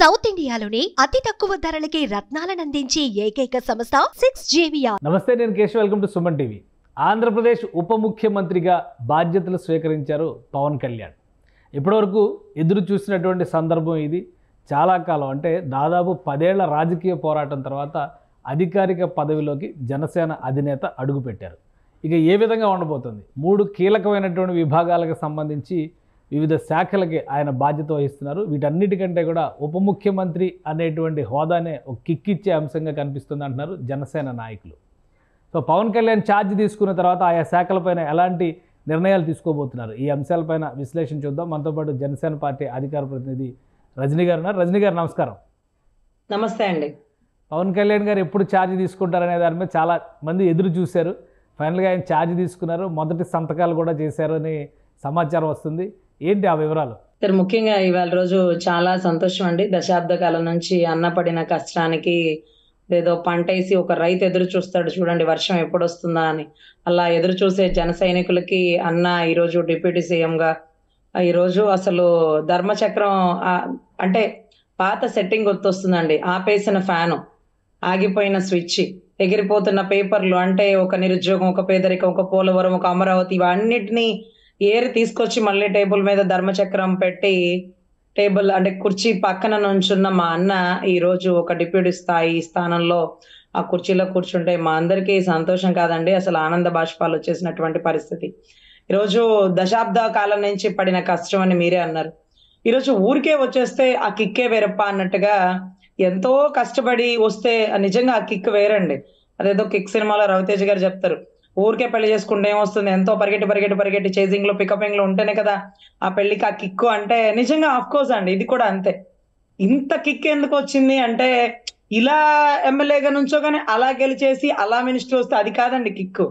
South ఇండియాలోనే అతి తక్కువ ధరలకి రత్నాలనందించే ఏకైక సంస్థ సిక్స్ జేవియా నమస్తే నేను Keshav welcome to Suman TV Andhra Pradesh ఉప ముఖ్యమంత్రిగా బాధ్యతలు స్వీకరించారు పవన్ కళ్యాణ్ ఇప్పటివరకు ఎదురు చూసినటువంటి సందర్భం ఇది చాలా కాలం అంటే దాదాపు పదేళ్ల రాజకీయ పోరాటం తర్వాత అధికారిక పదవిలోకి జనసేన అధినేత అడుగుపెట్టారు ఇక ఏ విధంగా ఉండబోతుంది మూడు కీలకమైనటువంటి విభాగాలకు సంబంధించి వివిధ శాఖలకి ఆయన బాధ్యత వహిస్తున్నారు వీటన్నిటికంటే కూడా ఉప ముఖ్యమంత్రి అనేటువంటి హోదానే ఒక కిక్కిచ్చే అంశంగా కనిపిస్తుంది అంటున్నారు జనసేన నాయకులు సో పవన్ కళ్యాణ్ ఛార్జ్ తీసుకున్న తర్వాత ఆయా శాఖలపైన ఎలాంటి నిర్ణయాలు తీసుకోబోతున్నారు ఈ అంశాలపైన విశ్లేషణ చూద్దాం మనతో పాటు జనసేన పార్టీ అధికార ప్రతినిధి రజనీ గారు ఉన్నారు రజనీ గారు నమస్కారం నమస్తే అండి పవన్ కళ్యాణ్ గారు ఎప్పుడు ఛార్జ్ తీసుకుంటారనే దాని మీద చాలా మంది ఎదురు చూశారు ఫైనల్గా ఆయన ఛార్జ్ తీసుకున్నారు మొదటి సంతకాలు కూడా చేశారు అని సమాచారం వస్తుంది ఏంటి ఆ వివరాలు సార్ ముఖ్యంగా ఇవాళ రోజు చాలా సంతోషం అండి దశాబ్ద కాలం నుంచి అన్న పడిన కష్టానికి ఏదో పంట వేసి ఒక రైతు ఎదురు చూస్తాడు చూడండి వర్షం ఎప్పుడు వస్తుందా అని అలా ఎదురు చూసే జన సైనికులకి అన్న ఈరోజు డిప్యూటీ సీఎంగా ఈరోజు అసలు ధర్మచక్రం ఆ, అంటే పాత సెట్టింగ్ గుర్తొస్తుందండి ఆపేసిన ఫ్యాను ఆగిపోయిన స్విచ్ ఎగిరిపోతున్న పేపర్లు అంటే ఒక నిరుద్యోగం ఒక పేదరికం ఒక పోలవరం ఒక అమరావతి ఇవన్నిటిని ఏరి తీసుకొచ్చి మళ్ళీ టేబుల్ మీద ధర్మచక్రం పెట్టి టేబుల్ అంటే కుర్చీ పక్కన నుంచున్న మా అన్న ఈ రోజు ఒక డిప్యూటీ స్థాయి స్థానంలో ఆ కుర్చీలో కూర్చుంటే మా అందరికీ సంతోషం కాదండి అసలు ఆనంద బాష్పాలు వచ్చేసినటువంటి పరిస్థితి ఈరోజు దశాబ్ద కాలం నుంచి పడిన కష్టం అని మీరే అన్నారు ఈరోజు ఊరికే వచ్చేస్తే ఆ కిక్కే వేరప్ప అన్నట్టుగా ఎంతో కష్టపడి వస్తే ఆ నిజంగా ఆ కిక్ వేరండి అదేదో కిక్ సినిమాలో రవితేజ్ గారు చెప్తారు ఊరికే పెళ్లి చేసుకుంటే ఏమొస్తుంది ఎంతో పరిగెట్టి పరిగెట్టి పరిగెట్టి చేజింగ్ లో పికపింగ్ లో ఉంటేనే కదా ఆ పెళ్లికి ఆ కిక్ అంటే నిజంగా ఆఫ్ కోర్స్ అండి ఇది కూడా అంతే ఇంత కిక్ ఎందుకు వచ్చింది అంటే ఇలా ఎమ్మెల్యేగా నుంచోగానే అలా గెలిచేసి అలా మినిస్టర్ వస్తే అది కాదండి కిక్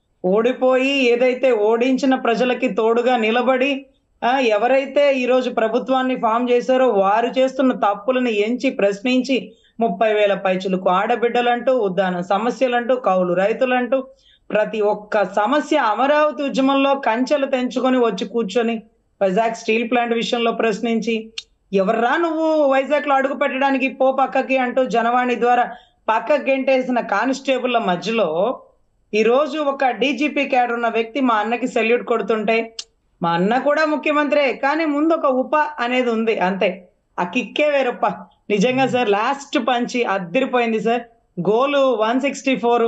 ఓడిపోయి ఏదైతే ఓడించిన ప్రజలకి తోడుగా నిలబడి ఆ ఎవరైతే ఈ రోజు ప్రభుత్వాన్ని ఫామ్ చేశారో వారు చేస్తున్న తప్పులను ఎంచి ప్రశ్నించి ముప్పై వేల పైచులకు ఆడబిడ్డలంటూ ఉద్దాన సమస్యలంటూ కౌలు రైతులంటూ ప్రతి ఒక్క సమస్య అమరావతి ఉద్యమంలో కంచెలు తెంచుకొని వచ్చి కూర్చొని వైజాగ్ స్టీల్ ప్లాంట్ విషయంలో ప్రశ్నించి ఎవర్రా నువ్వు వైజాగ్ లో అడుగు పెట్టడానికి పో పక్కకి అంటూ జనవాణి ద్వారా పక్కకి గెంటేసిన కానిస్టేబుల్ల మధ్యలో ఈ రోజు ఒక డీజీపీ క్యాడర్ ఉన్న వ్యక్తి మా అన్నకి సెల్యూట్ కొడుతుంటే మా అన్న కూడా ముఖ్యమంత్రే కానీ ముందు ఒక ఉప అనేది ఉంది అంతే ఆ కిక్కే వేరప్ప నిజంగా సార్ లాస్ట్ పంచి అద్దరిపోయింది sir goal one sixty four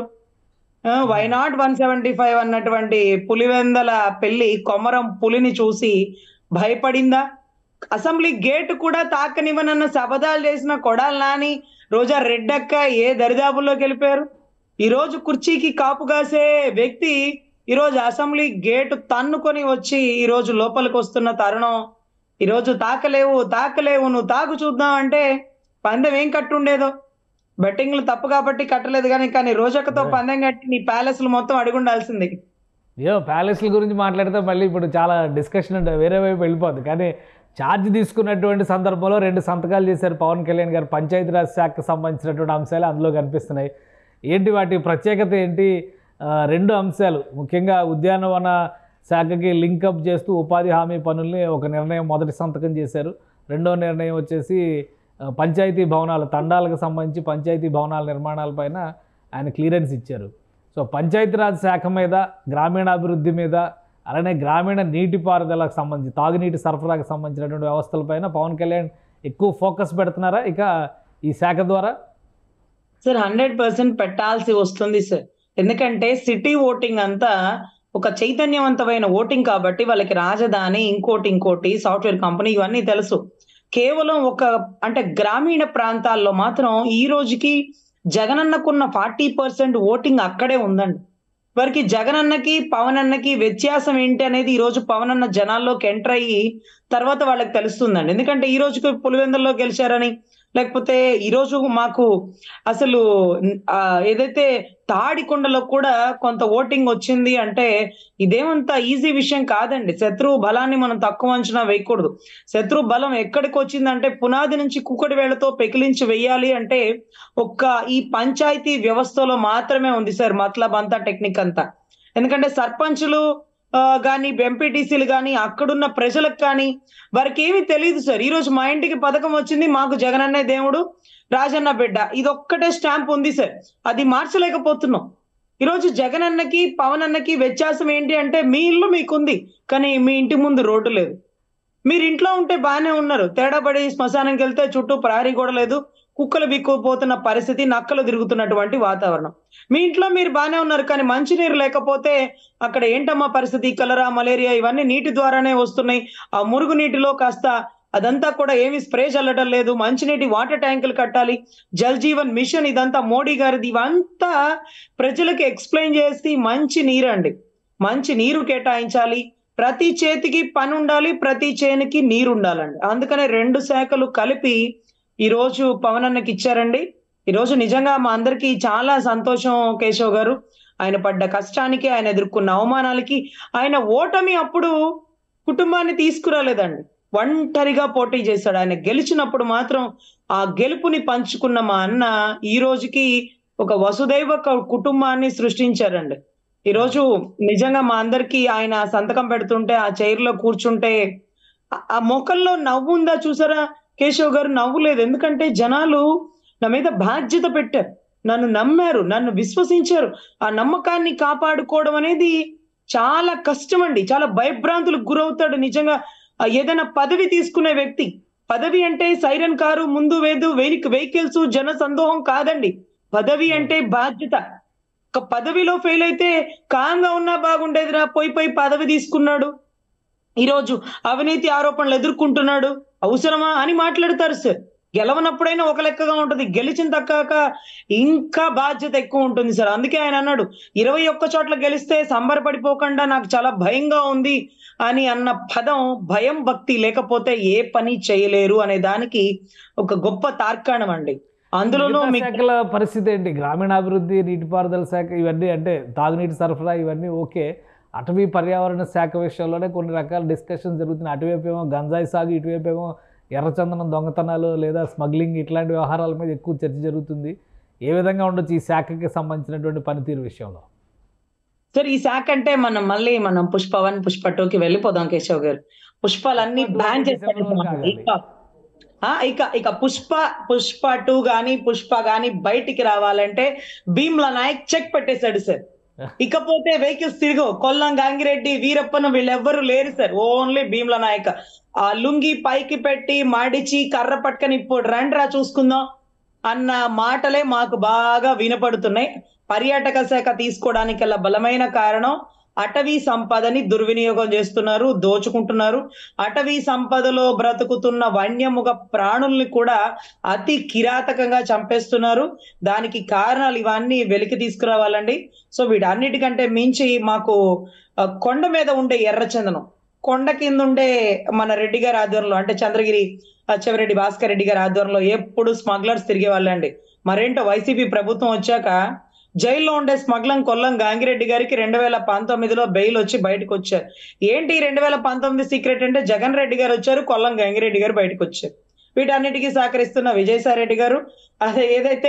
why not one seventy five అన్నటువంటి పులివెందల పెళ్లి కొమరం పులిని చూసి భయపడిందా అసెంబ్లీ గేట్ కూడా తాకనివ్వనన్న శపథాలు చేసిన కొడాలి నాని రోజా రెడ్డక్క ఏ దరిదాపుల్లోకి వెళ్ళిపోయారు ఈ రోజు కుర్చీకి కాపు కాసే వ్యక్తి ఈ రోజు అసెంబ్లీ గేటు తన్నుకొని వచ్చి ఈ రోజు లోపలికి వస్తున్న తరుణం ఈ రోజు తాకలేవు తాకలేవు నువ్వు తాకు చూద్దాం అంటే పందెం ఏం కట్టుండేదో బెట్టింగ్లు తప్పు కాబట్టి కట్టలేదు కానీ కానీ రోజక్కతో పందెం కట్టి నీ ప్యాలెస్లు మొత్తం అడుగుండాల్సింది ఏమో ప్యాలెస్ల గురించి మాట్లాడితే మళ్ళీ ఇప్పుడు చాలా డిస్కషన్ ఉంటుంది వేరే వైపు వెళ్ళిపోద్ది కానీ ఛార్జ్ తీసుకున్నటువంటి సందర్భంలో రెండు సంతకాలు చేశారు పవన్ కళ్యాణ్ గారు పంచాయతీరాజ్ శాఖకు సంబంధించినటువంటి అంశాలు అందులో కనిపిస్తున్నాయి ఏంటి వాటి ప్రత్యేకత ఏంటి ఆ, రెండు అంశాలు ముఖ్యంగా ఉద్యానవన శాఖకి లింకప్ చేస్తూ ఉపాధి హామీ పనుల్ని ఒక నిర్ణయం మొదటి సంతకం చేశారు రెండో నిర్ణయం వచ్చేసి ఆ, పంచాయతీ భవనాలు తండాలకు సంబంధించి పంచాయతీ భవనాల నిర్మాణాలపైన ఆయన క్లియరెన్స్ ఇచ్చారు సో పంచాయతీరాజ్ శాఖ మీద గ్రామీణాభివృద్ధి మీద అలానే గ్రామీణ నీటిపారుదలకు సంబంధించి తాగునీటి సరఫరాకు సంబంధించినటువంటి వ్యవస్థలపైన పవన్ కళ్యాణ్ ఎక్కువ ఫోకస్ పెడుతున్నారా ఇక ఈ శాఖ ద్వారా సార్ హండ్రెడ్ పర్సెంట్ పెట్టాల్సి వస్తుంది సార్ ఎందుకంటే సిటీ ఓటింగ్ అంతా ఒక చైతన్యవంతమైన ఓటింగ్ కాబట్టి వాళ్ళకి రాజధాని ఇంకోటి ఇంకోటి సాఫ్ట్వేర్ కంపెనీ ఇవన్నీ తెలుసు కేవలం ఒక అంటే గ్రామీణ ప్రాంతాల్లో మాత్రం ఈ రోజుకి జగనన్నకున్న ఫార్టీ పర్సెంట్ ఓటింగ్ అక్కడే ఉందండి వారికి జగనన్నకి పవన్ అన్నకి వ్యత్యాసం ఏంటి అనేది ఈ రోజు పవన్ అన్న జనాల్లోకి ఎంటర్ అయ్యి తర్వాత వాళ్ళకి తెలుస్తుందండి ఎందుకంటే ఈ రోజుకి పులివెందుల్లో గెలిచారని లేకపోతే ఈ రోజు మాకు అసలు ఆ, ఏదైతే తాడికొండలో కూడా కొంత ఓటింగ్ వచ్చింది అంటే ఇదేమంత ఈజీ విషయం కాదండి శత్రువు బలాన్ని మనం తక్కువ అంచనా వేయకూడదు శత్రువు బలం ఎక్కడికి వచ్చిందంటే పునాది నుంచి కుక్కడి వేళతో పెకిలించి వెయ్యాలి అంటే ఒక్క ఈ పంచాయతీ వ్యవస్థలో మాత్రమే ఉంది సార్ మతలబ్ అంతా టెక్నిక్ అంతా ఎందుకంటే సర్పంచులు కానీ ఎంపీటీసీలు కానీ అక్కడున్న ప్రజలకు కానీ వారికి ఏమీ తెలియదు సార్ ఈ రోజు మా ఇంటికి పథకం వచ్చింది మాకు జగనన్నే దేవుడు రాజన్న బిడ్డ ఇది ఒక్కటే స్టాంప్ ఉంది సార్ అది మార్చలేకపోతున్నాం ఈరోజు జగన్ అన్నకి పవన్ అన్నకి వ్యత్యాసం ఏంటి అంటే మీ ఇల్లు మీకుంది కానీ మీ ఇంటి ముందు రోడ్డు లేదు మీరు ఇంట్లో ఉంటే బాగానే ఉన్నారు తేడా పడి శ్మశానంకి వెళ్తే చుట్టూ ప్రహరీ కూడా లేదు కుక్కలు బిక్కుపోతున్న పరిస్థితి నక్కలు తిరుగుతున్నటువంటి వాతావరణం మీ ఇంట్లో మీరు బాగానే ఉన్నారు కానీ మంచినీరు లేకపోతే అక్కడ ఏంటమ్మా పరిస్థితి కలరా మలేరియా ఇవన్నీ నీటి ద్వారానే వస్తున్నాయి ఆ మురుగు నీటిలో కాస్త అదంతా కూడా ఏమి స్ప్రే చల్లటం లేదు మంచినీటి వాటర్ ట్యాంకులు కట్టాలి జల్ జీవన్ మిషన్ ఇదంతా మోడీ గారిది ఇవంతా ప్రజలకు ఎక్స్ప్లెయిన్ చేసి మంచి నీరు అండి మంచి నీరు కేటాయించాలి ప్రతి చేతికి పని ఉండాలి ప్రతి చేనికి నీరు ఉండాలండి అందుకనే రెండు శాఖలు కలిపి ఈ రోజు పవన్ అన్నకి ఇచ్చారండి ఈ రోజు నిజంగా మా అందరికి చాలా సంతోషం కేశవ్ గారు ఆయన పడ్డ కష్టానికి ఆయన ఎదుర్కొన్న అవమానాలకి ఆయన ఓటమి అప్పుడు కుటుంబాన్ని తీసుకురాలేదండి ఒంటరిగా పోటీ చేశాడు ఆయన గెలిచినప్పుడు మాత్రం ఆ గెలుపుని పంచుకున్న మా అన్న ఈ రోజుకి ఒక వసుదైవ క- కుటుంబాన్ని సృష్టించారండి ఈ రోజు నిజంగా మా అందరికి ఆయన సంతకం పెడుతుంటే ఆ చైర్ లో కూర్చుంటే ఆ- ఆ మొఖంలో నవ్వు ఉందా చూసారా కేశవ్ గారు నవ్వు లేదు ఎందుకంటే జనాలు నా మీద బాధ్యత పెట్టారు నన్ను నమ్మారు నన్ను విశ్వసించారు ఆ నమ్మకాన్ని కాపాడుకోవడం అనేది చాలా కష్టం అండి చాలా భయభ్రాంతులకు గురవుతాడు నిజంగా ఆ ఏదైనా పదవి తీసుకునే వ్యక్తి పదవి అంటే సైరన్ కారు ముందు వేదు వెహిక్ వెహికల్స్ జన సందోహం కాదండి పదవి అంటే బాధ్యత ఒక పదవిలో ఫెయిల్ అయితే కాంగా ఉన్నా బాగుండేదిరా పోయి పోయి పదవి తీసుకున్నాడు ఈరోజు అవినీతి ఆరోపణలు ఎదుర్కొంటున్నాడు అవసరమా అని మాట్లాడతారు సార్ గెలవనప్పుడైనా ఒక లెక్కగా ఉంటది గెలిచిన తక్కాక ఇంకా బాధ్యత ఎక్కువ ఉంటుంది సార్ అందుకే ఆయన అన్నాడు ఇరవై ఒక్క చోట్ల గెలిస్తే సంబరపడిపోకుండా నాకు చాలా భయంగా ఉంది అని అన్న పదం భయం భక్తి లేకపోతే ఏ పని చేయలేరు అనే దానికి ఒక గొప్ప తార్కాణం అండి అందులోనూ మిగతా మీకు శాఖల పరిస్థితి ఏంటి గ్రామీణాభివృద్ధి నీటిపారుదల శాఖ ఇవన్నీ అంటే తాగునీటి సరఫరా ఇవన్నీ ఓకే అటవీ పర్యావరణ శాఖ విషయంలోనే కొన్ని రకాల డిస్కషన్ జరుగుతున్నాయి అటువైపు ఏమో గంజాయి సాగు ఇటువైపు ఏమో ఎర్రచందనం దొంగతనాలు లేదా స్మగ్లింగ్ ఇట్లాంటి వ్యవహారాల మీద ఎక్కువ చర్చ జరుగుతుంది ఏ విధంగా ఉండొచ్చు ఈ శాఖకి సంబంధించినటువంటి పనితీరు విషయంలో సార్ ఈ శాఖ అంటే మనం మళ్ళీ మనం పుష్ప వన్ పుష్ప టూ కి వెళ్ళిపోదాం కేశవ్ గారు పుష్పాలన్నీ పుష్ప two బ్యాన్ డిసెంబర్ చేశారు వరకు ఆగాలి. ఇక ఆ, ఇక ఇక పుష్ప పుష్ప టూ గాని పుష్ప గాని బయటికి రావాలంటే భీమ్లా నాయక్ చెక్ పెట్టేశాడు సార్ ఇకపోతే వెహికల్స్ తిరగవు కొల్లం గాంగిరెడ్డి వీరప్పన వీళ్ళెవ్వరు లేరు సార్ ఓన్లీ భీమ్లా నాయక్ ఆ లుంగి పైకి పెట్టి మడిచి కర్ర పట్టుకొని ఇప్పుడు రండ్రా చూసుకుందాం అన్న మాటలే మాకు బాగా వినపడుతున్నాయి పర్యాటక శాఖ తీసుకోవడానికి బలమైన కారణం అటవీ సంపదని దుర్వినియోగం చేస్తున్నారు దోచుకుంటున్నారు అటవీ సంపదలో బ్రతుకుతున్న వన్యముగ ప్రాణుల్ని కూడా అతి కిరాతకంగా చంపేస్తున్నారు దానికి కారణాలు ఇవన్నీ వెలికి తీసుకురావాలండి సో వీటన్నిటికంటే మించి మాకు ఆ, కొండ మీద ఉండే ఎర్రచందనం కొండ కింద ఉండే మన రెడ్డి గారి ఆధ్వర్యంలో అంటే చంద్రగిరి అచ్చవరెడ్డి భాస్కర్ రెడ్డి గారి ఆధ్వర్యంలో ఎప్పుడు స్మగ్లర్స్ తిరిగే వాళ్ళండి మరేంటో వైసీపీ ప్రభుత్వం వచ్చాక జైల్లో ఉండే స్మగ్లం కొల్లం గాంగిరెడ్డి గారికి రెండు వేల పంతొమ్మిదిలో బెయిల్ వచ్చి బయటకు వచ్చారు ఏంటి రెండు వేల పంతొమ్మిది సీక్రెట్ అంటే జగన్ రెడ్డి గారు వచ్చారు కొల్లం గంగిరెడ్డి గారు బయటకు వచ్చారు వీటన్నిటికీ సహకరిస్తున్న విజయసాయి రెడ్డి గారు అదే ఏదైతే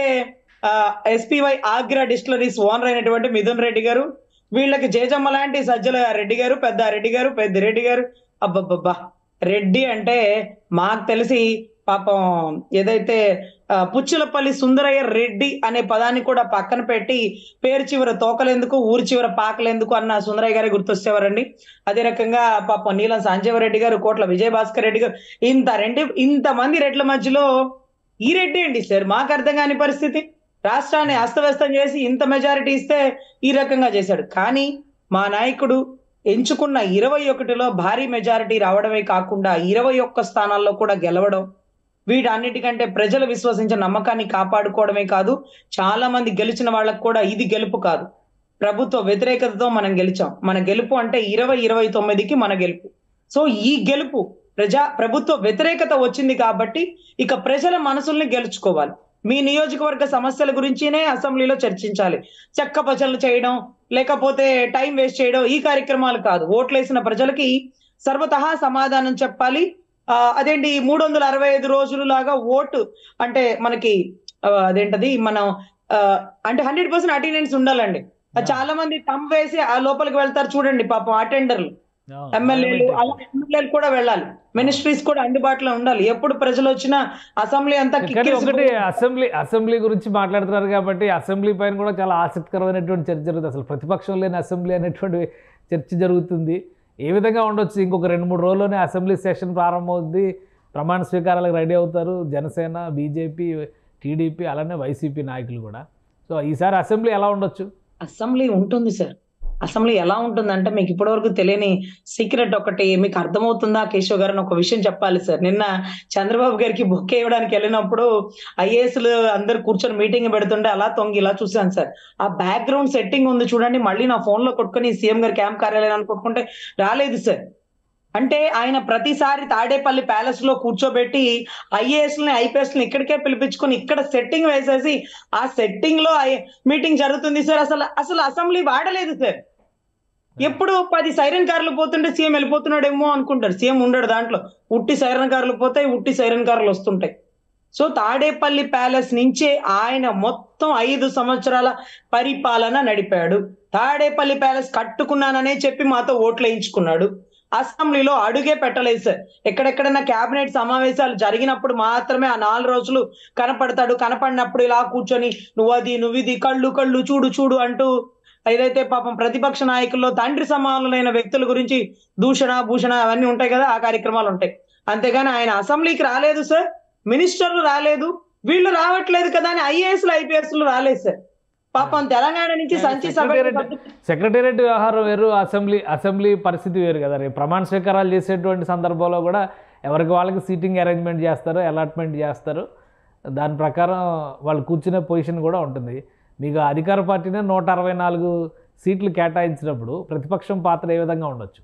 ఎస్పీవై ఆగ్రా డిస్టిలరీస్ ఓనర్ అయినటువంటి మిథున్ రెడ్డి గారు వీళ్ళకి జేజమ్మ లాంటి సజ్జల రెడ్డి గారు పెద్ద రెడ్డి గారు పెద్ద రెడ్డి గారు అబ్బబ్బబ్బా రెడ్డి అంటే మాకు తెలిసి పాపం ఏదైతే ఆ, పుచ్చులపల్లి సుందరయ్య రెడ్డి అనే పదాన్ని కూడా పక్కన పెట్టి పేరు చివర తోకలెందుకు ఊరి చివర పాకలెందుకు అన్న సుందరయ్య గారి గుర్తొచ్చేవారండి అదే రకంగా పాపం నీలం సంజీవ రెడ్డి గారు కోట్ల విజయ భాస్కర్ రెడ్డి గారు ఇంత రెడ్డి ఇంత మంది రెడ్ల మధ్యలో ఈ రెడ్డి అండి సార్ మాకు అర్థం కాని పరిస్థితి రాష్ట్రాన్ని అస్తవ్యస్తం చేసి ఇంత మెజారిటీ ఇస్తే ఈ రకంగా చేశాడు కానీ మా నాయకుడు ఎంచుకున్న ఇరవై ఒకటిలో భారీ మెజారిటీ రావడమే కాకుండా ఇరవై ఒక్క స్థానాల్లో కూడా గెలవడం వీటన్నిటికంటే ప్రజలు విశ్వసించిన నమ్మకాన్ని కాపాడుకోవడమే కాదు చాలా మంది గెలిచిన వాళ్ళకు కూడా ఇది గెలుపు కాదు ప్రభుత్వ వ్యతిరేకతతో మనం గెలిచాం మన గెలుపు అంటే ఇరవై ఇరవై తొమ్మిదికి మన గెలుపు సో ఈ గెలుపు ప్రజా ప్రభుత్వ వ్యతిరేకత వచ్చింది కాబట్టి ఇక ప్రజల మనసుల్ని గెలుచుకోవాలి మీ నియోజకవర్గ సమస్యల గురించినే అసెంబ్లీలో చర్చించాలి చెక్క పచలు చేయడం లేకపోతే టైం వేస్ట్ చేయడం ఈ కార్యక్రమాలు కాదు ఓట్లేసిన ప్రజలకి సర్వతహా సమాధానం చెప్పాలి ఆ, అదేంటి మూడు వందల అరవై ఐదు రోజులు లాగా ఓటు అంటే మనకి ఆ, అదేంటది మనం ఆ, అంటే హండ్రెడ్ పర్సెంట్ అటెండెన్స్ ఉండాలండి చాలా మంది తమ్ వేసి ఆ లోపలికి వెళ్తారు చూడండి పాపం అటెండర్లు ఎమ్మెల్యేలు అలా ఎమ్మెల్యేలు కూడా వెళ్ళాలి మినిస్ట్రీస్ కూడా అందుబాటులో ఉండాలి ఎప్పుడు ప్రజలు వచ్చినా అసెంబ్లీ అంతా కానీ కిక్కిరిసి ఒకటి అసెంబ్లీ అసెంబ్లీ గురించి మాట్లాడుతున్నారు కాబట్టి అసెంబ్లీ పైన కూడా చాలా ఆసక్తికరమైనటువంటి చర్చ జరుగుతుంది అసలు ప్రతిపక్షం లేని అసెంబ్లీ అనేటువంటి చర్చ జరుగుతుంది ఏ విధంగా ఉండొచ్చు ఇంకొక రెండు మూడు రోజుల్లోనే అసెంబ్లీ సెషన్ ప్రారంభమవుద్ది ప్రమాణ స్వీకారాలకు రెడీ అవుతారు జనసేన బీజేపీ టీడీపీ అలానే వైసీపీ నాయకులు కూడా సో ఈసారి అసెంబ్లీ ఎలా ఉండొచ్చు అసెంబ్లీ ఉంటుంది సార్ అసెంబ్లీ ఎలా ఉంటుందంటే మీకు ఇప్పటివరకు తెలియని సీక్రెట్ ఒకటి మీకు అర్థమవుతుందా కేశవ్ గారు అని ఒక విషయం చెప్పాలి సార్ నిన్న చంద్రబాబు గారికి బుక్ ఇవ్వడానికి వెళ్ళినప్పుడు ఐఏఎస్లు అందరు కూర్చొని మీటింగ్ పెడుతుంటే అలా తొంగి ఇలా చూశాను సార్ ఆ బ్యాక్గ్రౌండ్ సెట్టింగ్ ఉంది చూడండి మళ్ళీ నా ఫోన్ లో కొట్టుకొని సీఎం గారి క్యాంప్ కార్యాలయాన్ని కొట్టుకుంటే రాలేదు సార్ అంటే ఆయన ప్రతిసారి తాడేపల్లి ప్యాలెస్ లో కూర్చోబెట్టి ఐఏఎస్ ని ఐపీఎస్ ని ఇక్కడికే పిలిపించుకొని ఇక్కడ సెట్టింగ్ వేసేసి ఆ సెట్టింగ్ లో మీటింగ్ జరుగుతుంది సార్ అసలు అసలు అసెంబ్లీ వాడలేదు సార్ ఎప్పుడు పది సైరన్ కార్లు పోతుంటే సీఎం వెళ్ళిపోతున్నాడేమో అనుకుంటారు సీఎం ఉండడు దాంట్లో ఉట్టి సైరన్ కార్లు పోతాయి ఉట్టి సైరన్ కార్లు వస్తుంటాయి సో తాడేపల్లి ప్యాలెస్ నుంచే ఆయన మొత్తం ఐదు సంవత్సరాల పరిపాలన నడిపాడు తాడేపల్లి ప్యాలెస్ కట్టుకున్నాననే చెప్పి మాతో ఓట్లు వేయించుకున్నాడు అసెంబ్లీలో అడుగే పెట్టలేదు సార్ ఎక్కడెక్కడైనా కేబినెట్ సమావేశాలు జరిగినప్పుడు మాత్రమే ఆ నాలుగు రోజులు కనపడతాడు కనపడినప్పుడు ఇలా కూర్చొని నువ్వు అది నువ్వు ఇది కళ్ళు కళ్ళు చూడు చూడు అంటూ ఏదైతే పాపం ప్రతిపక్ష నాయకుల్లో తండ్రి సమానులైన వ్యక్తుల గురించి దూషణ భూషణ అవన్నీ ఉంటాయి కదా ఆ కార్యక్రమాలు ఉంటాయి అంతేగాని ఆయన అసెంబ్లీకి రాలేదు సార్ మినిస్టర్లు రాలేదు వీళ్ళు రావట్లేదు కదా అని ఐఏఎస్లు ఐపీఎస్లు రాలేదు సార్ పాపం తెలంగాణ నుంచి సంచి సభ సెక్రటేరియట్ వ్యవహారం వేరు అసెంబ్లీ అసెంబ్లీ పరిస్థితి వేరు కదా రేపు ప్రమాణ స్వీకారాలు చేసేటువంటి సందర్భంలో కూడా ఎవరికి వాళ్ళకి సీటింగ్ అరేంజ్మెంట్ చేస్తారు అలాట్మెంట్ చేస్తారు దాని ప్రకారం వాళ్ళు కూర్చునే పొజిషన్ కూడా ఉంటుంది మీకు అధికార పార్టీనే నూట అరవై నాలుగు సీట్లు కేటాయించినప్పుడు ప్రతిపక్షం పాత్ర ఏ విధంగా ఉండొచ్చు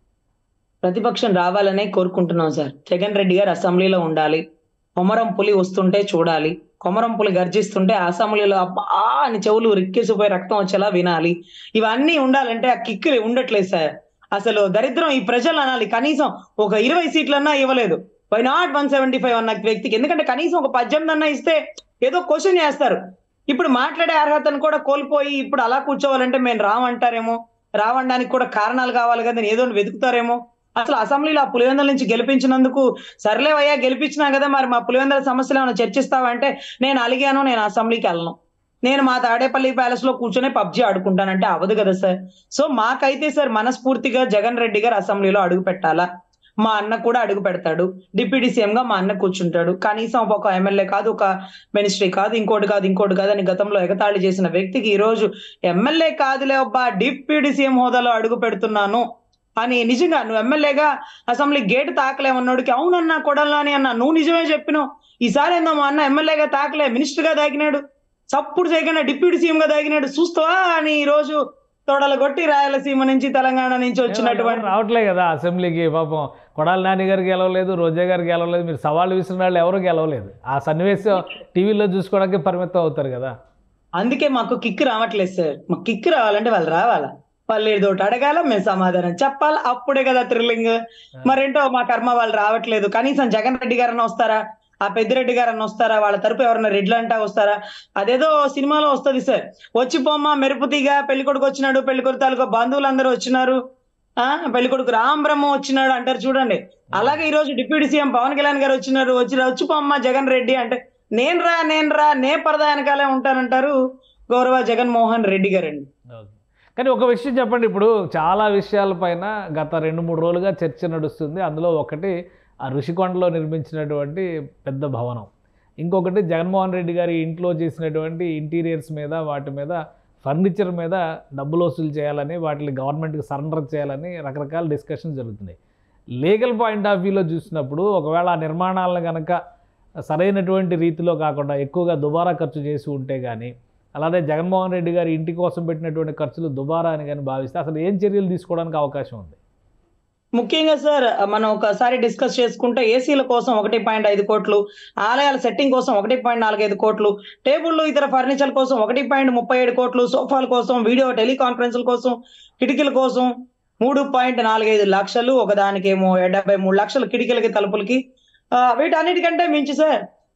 ప్రతిపక్షం రావాలనే కోరుకుంటున్నాం సార్ జగన్ రెడ్డి గారు అసెంబ్లీలో ఉండాలి కొమరం పులి వస్తుంటే చూడాలి కొమరం పులి గర్జిస్తుంటే అసెంబ్లీలో అబ్బా అని చెవులు రిక్కేసిపోయి రక్తం వచ్చేలా వినాలి ఇవన్నీ ఉండాలంటే ఆ కిక్కు ఉండట్లేదు సార్ అసలు దరిద్రం ఈ ప్రజలు అనాలి కనీసం ఒక ఇరవై సీట్లన్నా ఇవ్వలేదు why not one seventy five అన్న వ్యక్తికి ఎందుకంటే కనీసం ఒక పద్దెనిమిది అన్నా ఇస్తే ఏదో క్వశ్చన్ చేస్తారు ఇప్పుడు మాట్లాడే అర్హతను కూడా కోల్పోయి ఇప్పుడు అలా కూర్చోవాలంటే మేము రావంటారేమో రావడానికి కూడా కారణాలు కావాలి కదా ఏదో వెతుకుతారేమో అసలు అసెంబ్లీలో ఆ పులివెందుల నుంచి గెలిపించినందుకు సర్లేవయ్యా గెలిపించినా కదా మరి మా పులివెందుల సమస్యలు ఏమైనా చర్చిస్తావా అంటే నేను అలిగాను నేను అసెంబ్లీకి వెళ్ళను నేను మా తాడేపల్లి ప్యాలెస్ లో కూర్చొని పబ్జీ ఆడుకుంటానంటే అవ్వదు కదా సార్ సో మాకైతే సార్ మనస్ఫూర్తిగా జగన్ రెడ్డి గారు అసెంబ్లీలో అడుగు పెట్టాలా మా అన్న కూడా అడుగు పెడతాడు డిప్యూటీ సీఎం గా మా అన్న కూర్చుంటాడు కనీసం ఒక ఎమ్మెల్యే కాదు ఒక మినిస్ట్రీ కాదు ఇంకోటి కాదు ఇంకోటి కాదు అని గతంలో ఎగతాళి చేసిన వ్యక్తికి ఈ రోజు ఎమ్మెల్యే కాదులే అబ్బా డిప్యూటీ సీఎం హోదాలో అడుగు పెడుతున్నాను అని నిజంగా నువ్వు ఎమ్మెల్యేగా అసెంబ్లీ గేట్ తాకలేమన్నోడికి అవునన్నా కొడాలని అన్న నువ్వు నిజమే చెప్పినావు ఈసారి ఏందో మా అన్న ఎమ్మెల్యేగా తాకలే మినిస్టర్ గా తాకినాడు చప్పుడు చేయకుండా డిప్యూటీ సీఎం గా తాకినాడు చూస్తావా అని ఈ రోజు తొడలు కొట్టి రాయలసీమ నుంచి తెలంగాణ నుంచి వచ్చినటువంటి రావట్లే కదా అసెంబ్లీకి పాపం కొడాలి నాని గారు గెలవలేదు రోజా గారు గెలవలేదు మీరు సవాళ్ళు విసిరిన వాళ్ళు ఎవరు గెలవలేదు ఆ సన్నివేశం టీవీలో చూసుకోవడానికి పరిమితం అవుతారు కదా అందుకే మాకు కిక్ రావట్లేదు సార్ మాకు కిక్ రావాలంటే వాళ్ళు రావాలా వాళ్ళు ఏదో ఒకటి అడగాల మేము సమాధానం చెప్పాలి అప్పుడే కదా థ్రిల్లింగ్ మరేంటో మా కర్మ వాళ్ళు రావట్లేదు కనీసం జగన్ రెడ్డి గారన్నా వస్తారా ఆ పెద్దిరెడ్డి గారన్నా వస్తారా వాళ్ళ తరపు ఎవరన్నా రెడ్లు అంటా వస్తారా అదేదో సినిమాలో వస్తది సార్ వచ్చి పోమ్మా మెరుపుతీగా పెళ్లి కొడుకు వచ్చినాడు పెళ్లి కొడుకు తాలూకా బంధువులందరూ వచ్చినారు ఆ పెళ్లి కొడుకు రామ్ బ్రహ్మ వచ్చినాడు అంటారు చూడండి అలాగే ఈ రోజు డిప్యూటీ సీఎం పవన్ కళ్యాణ్ గారు వచ్చినారు వచ్చి వచ్చి పోమ్మా జగన్ రెడ్డి అంటే నేను రా నేను రా నే పరదా వెనకాలే ఉంటానంటారు గౌరవ జగన్మోహన్ రెడ్డి గారండి ఓకే కానీ ఒక విషయం చెప్పండి ఇప్పుడు చాలా విషయాలపైన గత రెండు మూడు రోజులుగా చర్చ నడుస్తుంది అందులో ఒకటి ఆ ఋషికొండలో నిర్మించినటువంటి పెద్ద భవనం ఇంకొకటి జగన్మోహన్ రెడ్డి గారి ఇంట్లో చేసినటువంటి ఇంటీరియర్స్ మీద వాటి మీద ఫర్నిచర్ మీద డబ్బులు వసూలు చేయాలని వాటిని గవర్నమెంట్కి సరెండర్ చేయాలని రకరకాల డిస్కషన్ జరుగుతున్నాయి లీగల్ పాయింట్ ఆఫ్ వ్యూలో చూసినప్పుడు ఒకవేళ ఆ నిర్మాణాలను కనుక సరైనటువంటి రీతిలో కాకుండా ఎక్కువగా దుబారా ఖర్చు చేసి ఉంటే కానీ అలానే జగన్మోహన్ రెడ్డి గారి ఇంటి కోసం పెట్టినటువంటి ఖర్చులు దుబారా అని కానీ భావిస్తే అసలు ఏం చర్యలు తీసుకోవడానికి అవకాశం ఉంది ముఖ్యంగా సార్ మనం ఒకసారి డిస్కస్ చేసుకుంటే ఏసీల కోసం ఒకటి పాయింట్ ఐదు కోట్లు ఆలయాల సెట్టింగ్ కోసం ఒకటి పాయింట్ నాలుగైదు కోట్లు టేబుళ్ళు ఇతర ఫర్నిచర్ కోసం ఒకటి పాయింట్ ముప్పై ఏడు కోట్లు సోఫాల కోసం వీడియో టెలికాన్ఫరెన్స్ల కోసం కిటికీల కోసం మూడు పాయింట్ నాలుగైదు లక్షలు ఒకదానికేమో డెబ్బై మూడు లక్షలు కిటికీలకి తలుపులకి ఆ, వీటన్నిటికంటే మించి సార్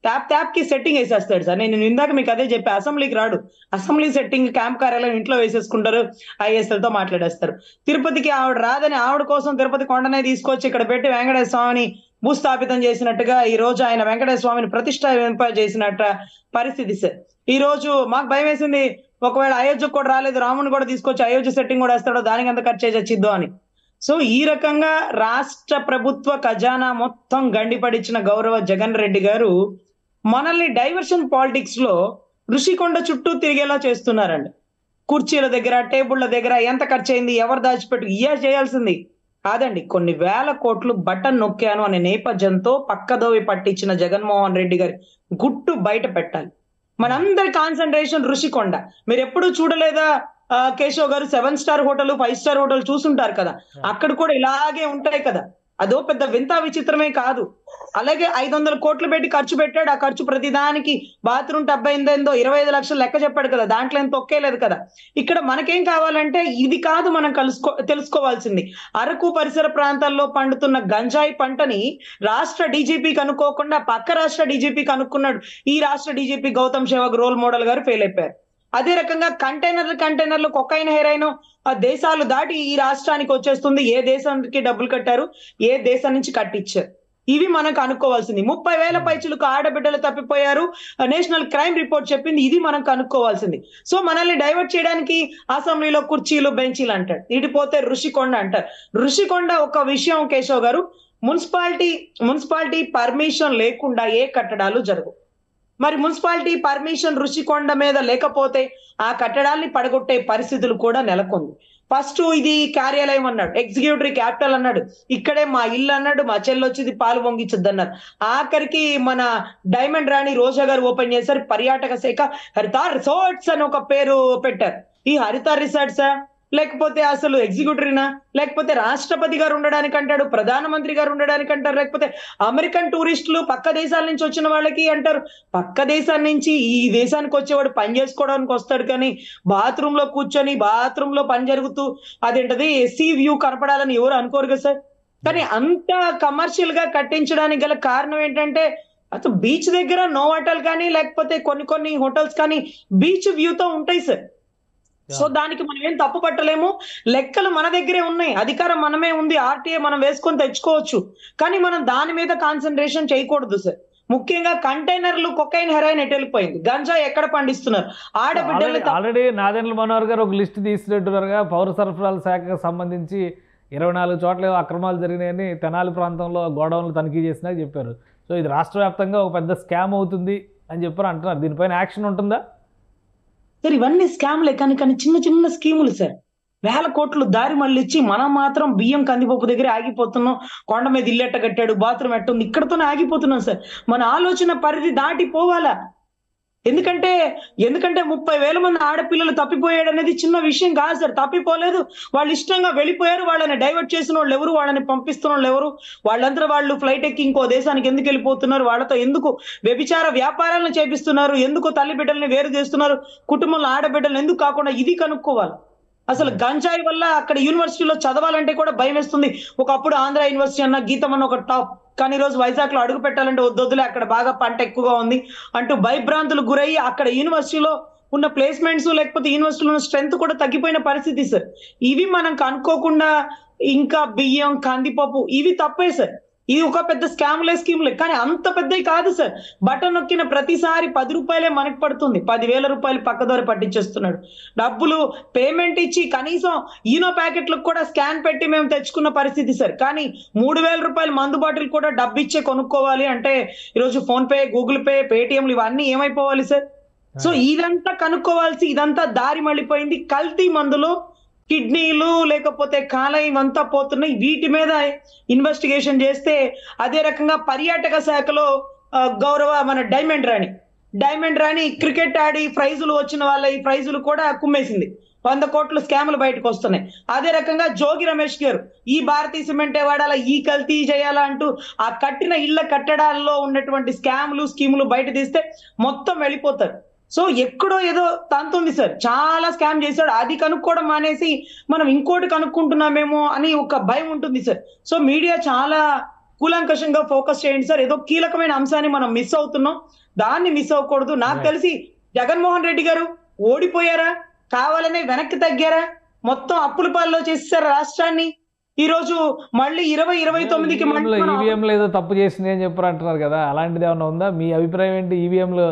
ట్యాప్ ట్యాప్ కి సెట్టింగ్ వేసేస్తాడు సార్ నేను ఇందాక మీకు అదే చెప్పా అసెంబ్లీకి రాడు అసెంబ్లీ సెట్టింగ్ క్యాంప్ కార్యాలయం ఇంట్లో వేసేసుకుంటారు ఐఎస్ఎల్ తో మాట్లాడేస్తారు తిరుపతికి ఆవిడ రాదని ఆవిడ కోసం తిరుపతి కొండనే తీసుకొచ్చి ఇక్కడ పెట్టి వెంకటేశ్వర స్వామిని భూస్థాపితం చేసినట్టుగా ఈ రోజు ఆయన వెంకటేశ్వర స్వామిని ప్రతిష్ట చేసినట్ట పరిస్థితి సార్ ఈ రోజు మాకు భయం వేసింది ఒకవేళ అయోధ్యకు కూడా రాలేదు రాముని కూడా తీసుకొచ్చి అయోధ్య సెట్టింగ్ కూడా వేస్తాడో దానికి ఎంత ఖర్చు చచ్చిద్దో అని సో ఈ రకంగా రాష్ట్ర ప్రభుత్వ ఖజానా మొత్తం గండిపడిచిన గౌరవ జగన్ రెడ్డి గారు మనల్ని డైవర్షన్ పాలిటిక్స్ లో ఋషికొండ చుట్టూ తిరిగేలా చేస్తున్నారండి కుర్చీల దగ్గర టేబుళ్ల దగ్గర ఎంత ఖర్చు అయింది ఎవరు దాచిపెట్టు ఇయా చేయాల్సింది కాదండి కొన్ని వేల కోట్లు బటన్ నొక్కాను అనే నేపథ్యంతో పక్కదోవి పట్టించిన జగన్మోహన్ రెడ్డి గారి గుట్టు బయట పెట్టాలి మనందరి కాన్సన్ట్రేషన్ ఋషికొండ మీరు ఎప్పుడు చూడలేదా ఆ, Keshav garu seven star hotel five star hotel చూసుంటారు కదా అక్కడ కూడా ఇలాగే ఉంటాయి కదా అదో పెద్ద వింత విచిత్రమే కాదు అలాగే ఐదు వందల కోట్లు పెట్టి ఖర్చు పెట్టాడు ఆ ఖర్చు ప్రతిదానికి బాత్రూమ్ టబ్ అయిందేందో ఇరవై ఐదు లక్షలు లెక్క చెప్పాడు కదా దాంట్లో ఏం తొక్కేలేదు కదా ఇక్కడ మనకేం కావాలంటే ఇది కాదు మనం కలుసుకో తెలుసుకోవాల్సింది అరకు పరిసర ప్రాంతాల్లో పండుతున్న గంజాయి పంటని రాష్ట్ర డీజీపీ కనుక్కోకుండా పక్క రాష్ట్ర డీజీపీ కనుక్కున్నాడు ఈ రాష్ట్ర DGP Gautam Sawang role model garu fail అయిపోయారు అదే రకంగా కంటైనర్లు కంటైనర్లు కొకైన్ హెరైన్ ఆ దేశాలు దాటి ఈ రాష్ట్రానికి వచ్చేస్తుంది ఏ దేశానికి డబ్బులు కట్టారు ఏ దేశం నుంచి కట్టించారు ఇవి మనకు అనుకోవాల్సింది ముప్పై వేల పైచులకు ఆడబిడ్డలు తప్పిపోయారు నేషనల్ క్రైమ్ రిపోర్ట్ చెప్పింది ఇది మనం కనుక్కోవాల్సింది సో మనల్ని డైవర్ట్ చేయడానికి అసెంబ్లీలో కుర్చీలు బెంచీలు అంటాడు ఇడిపోతే ఋషికొండ అంటారు ఋషికొండ ఒక విషయం కేశవ్ గారు మున్సిపాలిటీ మున్సిపాలిటీ పర్మిషన్ లేకుండా ఏ కట్టడాలు జరగవు మరి మున్సిపాలిటీ పర్మిషన్ ఋషికొండ మీద లేకపోతే ఆ కట్టడాల్ని పడగొట్టే పరిస్థితులు కూడా నెలకొంది ఫస్ట్ ఇది కార్యాలయం అన్నాడు ఎగ్జిక్యూటివ్ క్యాపిటల్ అన్నాడు ఇక్కడే మా ఇల్లు అన్నాడు మా చెల్లి వచ్చి పాలు పొంగిచ్చద్దు అన్నారు ఆఖరికి మన డైమండ్ రాణి రోజా గారు ఓపెన్ చేశారు పర్యాటక శాఖ హరిత రిసార్ట్స్ అని ఒక పేరు పెట్టారు ఈ హరిత రిసార్ట్సా లేకపోతే అసలు ఎగ్జిక్యూటివ్నా లేకపోతే రాష్ట్రపతి గారు ఉండడానికి అంటాడు ప్రధానమంత్రి గారు ఉండడానికి అంటారు లేకపోతే అమెరికన్ టూరిస్టులు పక్క దేశాల నుంచి వచ్చిన వాళ్ళకి అంటారు పక్క దేశాల నుంచి ఈ దేశానికి వచ్చేవాడు పని చేసుకోవడానికి వస్తాడు కానీ బాత్రూమ్ లో కూర్చొని బాత్రూమ్ లో పని జరుగుతూ అదేంటది ఎస్సీ వ్యూ కనపడాలని ఎవరు అనుకోరు కదా సార్ కానీ అంత కమర్షియల్ గా కట్టించడానికి గల కారణం ఏంటంటే అసలు బీచ్ దగ్గర నో హోటల్ కానీ లేకపోతే కొన్ని కొన్ని హోటల్స్ కానీ బీచ్ వ్యూతో ఉంటాయి సార్ సో దానికి మనం ఏం తప్పు పట్టలేము లెక్కలు మన దగ్గరే ఉన్నాయి అధికారం మనమే ఉంది ఆర్టీఏ మనం వేసుకొని తెచ్చుకోవచ్చు కానీ మనం దాని మీద కాన్సన్ట్రేషన్ చేయకూడదు సార్ ముఖ్యంగా కంటైనర్లు కొకైన్ హెరాయిన్ ఎటు వెళ్ళిపోయింది గంజా ఎక్కడ పండిస్తున్నారు ఆడబిడ్డలు ఆల్రెడీ- ఆల్రెడీ నాదెండ్ల మనోహర్ గారు ఒక లిస్ట్ తీసినట్టున్నారుగా పౌర సరఫరాల శాఖకు సంబంధించి ఇరవై నాలుగు చోట్ల ఏవో అక్రమాలు జరిగినాయని తెనాలి ప్రాంతంలో గోడౌన్లు తనిఖీ చేసినా చెప్పారు సో ఇది రాష్ట్ర వ్యాప్తంగా ఒక పెద్ద స్కామ్ అవుతుంది అని చెప్పారు అంటున్నారు దీనిపైన యాక్షన్ ఉంటుందా సార్ ఇవన్నీ స్కామ్లే కానీ కానీ చిన్న చిన్న స్కీములు సార్ వేల కోట్లు దారి మళ్ళిచ్చి మనం మాత్రం బియ్యం కందిపప్పు దగ్గర ఆగిపోతున్నాం కొండ మీద ఇల్లు ఎట్ట కట్టాడు బాత్రూమ్ ఎట్ట ఉంది ఇక్కడతోనే ఆగిపోతున్నాం సార్ మన ఆలోచన పరిధి దాటి పోవాలా ఎందుకంటే ఎందుకంటే ముప్పై వేల మంది ఆడపిల్లలు తప్పిపోయాడు అనేది చిన్న విషయం కాదు సార్ తప్పిపోలేదు వాళ్ళు ఇష్టంగా వెళ్ళిపోయారు వాళ్ళని డైవర్ట్ చేసిన వాళ్ళు ఎవరు వాళ్ళని పంపిస్తున్న వాళ్ళు ఎవరు వాళ్ళంతా వాళ్ళు ఫ్లైట్ ఎక్కి ఇంకో దేశానికి ఎందుకు వెళ్ళిపోతున్నారు వాళ్ళతో ఎందుకు వ్యభిచార వ్యాపారాలను చేపిస్తున్నారు ఎందుకు తల్లి బిడ్డల్ని వేరు చేస్తున్నారు కుటుంబంలో ఆడబిడ్డలు ఎందుకు కాకుండా ఇది కనుక్కోవాలి అసలు గంజాయి వల్ల అక్కడ యూనివర్సిటీలో చదవాలంటే కూడా భయం వేస్తుంది ఒకప్పుడు ఆంధ్ర యూనివర్సిటీ అన్న గీతం అన్న ఒక టాప్ కానీ ఈ రోజు వైజాగ్ లో అడుగు పెట్టాలంటే వద్దొద్దులే అక్కడ బాగా పంట ఎక్కువగా ఉంది అంటూ భయభ్రాంతులు గురయ్యి అక్కడ యూనివర్సిటీలో ఉన్న ప్లేస్మెంట్స్ లేకపోతే యూనివర్సిటీలో ఉన్న స్ట్రెంత్ కూడా తగ్గిపోయిన పరిస్థితి సార్ ఇవి మనం కనుక్కోకుండా ఇంకా బియ్యం కందిపప్పు ఇవి తప్పే సార్ ఇది ఒక పెద్ద స్కామ్లే స్కీమ్లే కానీ అంత పెద్దవి కాదు సార్ బటన్ నొక్కిన ప్రతిసారి పది రూపాయలే మనకు పడుతుంది పదివేల రూపాయలు పక్కదోర పట్టించేస్తున్నాడు డబ్బులు పేమెంట్ ఇచ్చి కనీసం ఈనో ప్యాకెట్లకు కూడా స్కాన్ పెట్టి మేము తెచ్చుకున్న పరిస్థితి సార్ కానీ మూడు వేల రూపాయలు మందు బాటిల్ కూడా డబ్బు ఇచ్చే కొనుక్కోవాలి అంటే ఈరోజు ఫోన్ పే గూగుల్ పే పేటిఎంలు ఇవన్నీ ఏమైపోవాలి సార్ సో ఇదంతా కనుక్కోవాల్సి ఇదంతా దారి మళ్ళిపోయింది కల్తీ మందులు కిడ్నీలు లేకపోతే కాలం ఇవంతా పోతున్నాయి వీటి మీద ఇన్వెస్టిగేషన్ చేస్తే అదే రకంగా పర్యాటక శాఖలో ఆ, గౌరవ మన diamond Rani diamond Rani cricket ఆడి ప్రైజులు వచ్చిన వాళ్ళ ఈ ప్రైజులు కూడా కుమ్మేసింది వంద కోట్లు స్కాములు బయటకు వస్తున్నాయి అదే రకంగా జోగి రమేష్ గారు ఈ భారతీయ సిమెంటే వాడాలా ఈ కల్తీ చేయాలా అంటూ ఆ కట్టిన ఇళ్ల కట్టడాల్లో ఉన్నటువంటి స్కాములు స్కీములు బయట తీస్తే మొత్తం వెళ్ళిపోతారు సో ఎక్కడో ఏదో తంతుంది సార్ చాలా స్కామ్ చేశాడు అది కనుక్కోవడం మానేసి మనం ఇంకోటి కనుక్కుంటున్నామేమో అని ఒక భయం ఉంటుంది సార్ సో మీడియా చాలా కూలంకషంగా ఫోకస్ చేయండి సార్ ఏదో కీలకమైన అంశాన్ని మనం మిస్ అవుతున్నాం దాన్ని మిస్ అవ్వకూడదు నాకు Right. తెలిసి జగన్మోహన్ రెడ్డి గారు ఓడిపోయారా కావాలనే వెనక్కి తగ్గారా మొత్తం అప్పుల పాల్లో చేసేసారు రాష్ట్రాన్ని ఈ రోజు మళ్ళీ ఇరవై ఇరవై తొమ్మిదికి మళ్ళీ ఈవీఎంలో మనం ఈవీఎంలో ఏదో తప్పు చేసింది అని చెప్పారు అంటున్నారు కదా అలాంటిది ఏమైనా ఉందా మీ అభిప్రాయం ఏంటి ఈవీఎంలో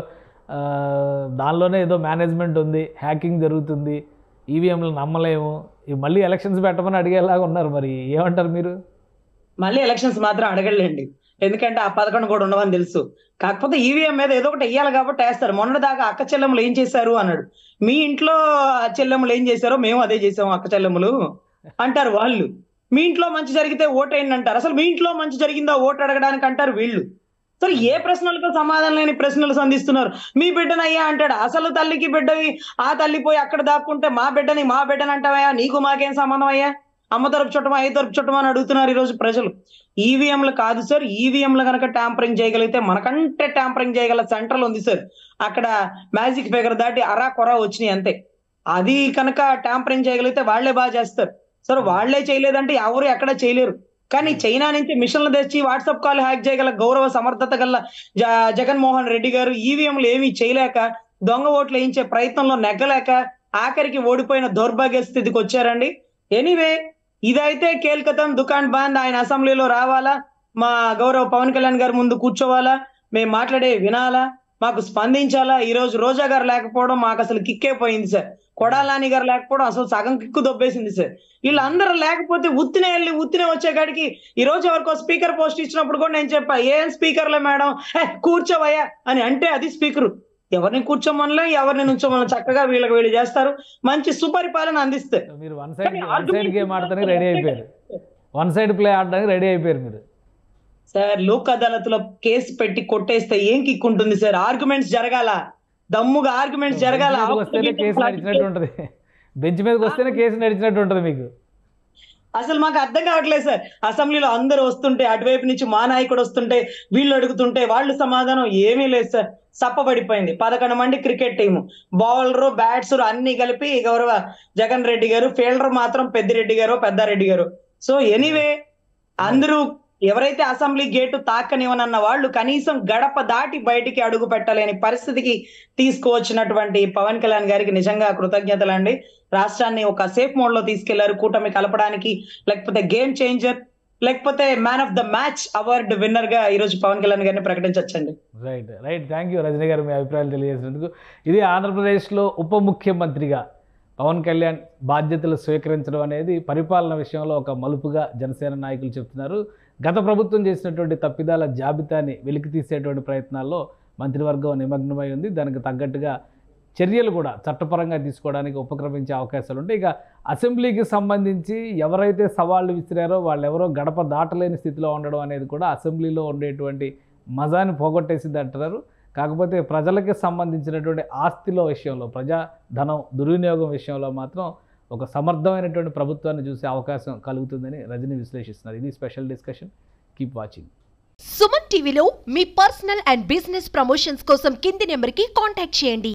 దానిలోనే ఏదో మేనేజ్మెంట్ ఉంది హ్యాకింగ్ జరుగుతుంది ఈవీఎంలు నమ్మలేము ఇవి మళ్ళీ ఎలక్షన్స్ పెట్టమని అడిగేలాగా ఉన్నారు మరి ఏమంటారు మీరు మళ్ళీ ఎలక్షన్స్ మాత్రం అడగలేండి ఎందుకంటే ఆ పథకం కూడా ఉండవని తెలుసు కాకపోతే ఈవీఎం మీద ఏదో ఒకటి వేయాలి కాబట్టి వేస్తారు మొన్నటిదాకా అక్క చెల్లెములు ఏం చేశారు అన్నాడు మీ ఇంట్లో ఆ చెల్లెములు ఏం చేశారో మేము అదే చేసాము అక్క చెల్లెములు అంటారు వాళ్ళు మీ ఇంట్లో మంచి జరిగితే ఓటేయండి అంటారు అసలు మీ ఇంట్లో మంచి జరిగిందా ఓటు అడగడానికి అంటారు వీళ్ళు అసలు ఏ ప్రశ్నలకు సమాధానం లేని ప్రశ్నలు సంధిస్తున్నారు మీ బిడ్డను అయ్యా అంటాడు అసలు తల్లికి బిడ్డవి ఆ తల్లి పోయి అక్కడ దాక్కుంటే మా బిడ్డని మా బిడ్డని అంటావయ్యా నీకు మాకేం సంబంధం అయ్యా అమ్మ తరపు చుట్టమా ఏ తరపు చుట్టమా అని అడుగుతున్నారు ఈ రోజు ప్రజలు ఈవీఎంలు కాదు సార్ ఈవీఎంలు కనుక ట్యాంపరింగ్ చేయగలిగితే మనకంటే ట్యాంపరింగ్ చేయగల సెంట్రల్ ఉంది సార్ అక్కడ మ్యాజిక్ ఫిగర్ దాటి అరా కొరా వచ్చినాయి అంతే అది కనుక ట్యాంపరింగ్ చేయగలిగితే వాళ్ళే బాగా చేస్తారు సార్ వాళ్ళే చేయలేదంటే ఎవరు ఎక్కడ చేయలేరు కానీ చైనా నుంచి మిషన్లు తెచ్చి వాట్సాప్ కాల్ హ్యాక్ చేయగల గౌరవ సమర్థత గల జ- జగన్మోహన్ రెడ్డి గారు ఈవీఎంలు ఏమీ చేయలేక దొంగ ఓట్లు వేయించే ప్రయత్నంలో నెగ్గలేక ఆఖరికి ఓడిపోయిన దౌర్భాగ్య స్థితికి వచ్చారండి ఎనీవే ఇదైతే కేల్కతం దుకాన్ బంద్ ఆయన అసెంబ్లీలో రావాలా మా గౌరవ పవన్ కళ్యాణ్ గారి ముందు కూర్చోవాలా మేము మాట్లాడే వినాలా మాకు స్పందించాలా ఈ రోజు రోజా గారు లేకపోవడం మాకు అసలు కిక్కే పోయింది సార్ కొడాలాని గారు లేకపోవడం అసలు సగం కిక్కు దొబ్బేసింది సార్ వీళ్ళందరూ లేకపోతే ఉత్తినే వెళ్ళి ఉత్తినే వచ్చే కాడికి ఈ రోజు ఎవరికో స్పీకర్ పోస్ట్ ఇచ్చినప్పుడు కూడా నేను చెప్పా ఏం స్పీకర్లే మేడం "హే, కూర్చోవయ్యా అని అంటే అది స్పీకర్ ఎవరిని కూర్చోమనలే ఎవరిని నుంచోమని చక్కగా వీళ్ళకి వీళ్ళు చేస్తారు మంచి సుపరిపాలన అందిస్తే మీరు వన్ సైడ్ కానీ వన్ సైడ్ argument గేమ్ ఆడటానికి రెడీ అయిపోయారు వన్ సైడ్ ప్లే ఆడడానికి రెడీ అయిపోయారు మీరు సార్ లోక్ అదాలత్ లో కేసు పెట్టి కొట్టేస్తే ఏం కిక్ ఉంటుంది సార్ ఆర్గ్యుమెంట్స్ జరగాల దమ్ముగా ఆర్గ్యుమెంట్స్ జరగాల బెంచ్ మీదకి వస్తేనే కేసు నడిచినట్టు ఉంటుంది బెంచ్ మీదకి వస్తేనే కేసు నడిచినట్టు ఉంటుంది మీకు అసలు మాకు అర్థం కావట్లేదు సార్ అసెంబ్లీలో అందరూ వస్తుంటే అటువైపు నుంచి మా నాయకుడు వస్తుంటే వీళ్ళు అడుగుతుంటే వాళ్ళు సమాధానం ఏమీ లేదు సార్ సప్పబడిపోయింది పదకొండు మంది క్రికెట్ టీం బౌలర్ బ్యాట్సర్ అన్ని కలిపి గౌరవ జగన్ రెడ్డి గారు ఫీల్డర్ మాత్రం పెద్దిరెడ్డి గారు పెద్దారెడ్డి గారు సో ఎనీవే అందరూ ఎవరైతే అసెంబ్లీ గేటు తాకనివనన్న వాళ్ళు కనీసం గడప దాటి బయటికి అడుగు పెట్టలేని పరిస్థితికి తీసుకువచ్చినటువంటి పవన్ కళ్యాణ్ గారికి నిజంగా కృతజ్ఞతలండి రాష్ట్రాన్ని ఒక సేఫ్ మోడ్ లో తీసుకెళ్లారు కూటమి కలపడానికి లేకపోతే గేమ్ చేంజర్ లేకపోతే man of the match award winner గా ఈ రోజు పవన్ కళ్యాణ్ గారిని ప్రకటించవచ్చండి right right thank you Rajani garu మీ అభిప్రాయాలు తెలియజేసినందుకు ఇది ఆంధ్రప్రదేశ్లో ఉప ముఖ్యమంత్రిగా పవన్ కళ్యాణ్ బాధ్యతలు స్వీకరించడం అనేది పరిపాలన విషయంలో ఒక మలుపుగా జనసేన నాయకులు చెప్తున్నారు గత ప్రభుత్వం చేసినటువంటి తప్పిదాల జాబితాని వెలికి తీసేటువంటి ప్రయత్నాల్లో మంత్రివర్గం నిమగ్నమై ఉంది దానికి తగ్గట్టుగా చర్యలు కూడా చట్టపరంగా తీసుకోవడానికి ఉపక్రమించే అవకాశాలు ఉంటాయి ఇక అసెంబ్లీకి సంబంధించి ఎవరైతే సవాళ్ళు విసిరారో వాళ్ళెవరో గడప దాటలేని స్థితిలో ఉండడం అనేది కూడా అసెంబ్లీలో ఉండేటువంటి మజాని పోగొట్టేసింది అంటున్నారు కాకపోతే ప్రజలకి సంబంధించినటువంటి ఆస్తిలో విషయంలో ప్రజా ధనం దుర్వినియోగం విషయంలో మాత్రం ఒక సమర్థమైనటువంటి ప్రభుత్వాన్ని చూసే అవకాశం కలుగుతుందని రజని విశ్లేషిస్తున్నారు ఇది special discussion keep watching Suman టీవీలో మీ పర్సనల్ అండ్ బిజినెస్ ప్రమోషన్స్ కోసం కింది నెంబర్కి కాంటాక్ట్ చేయండి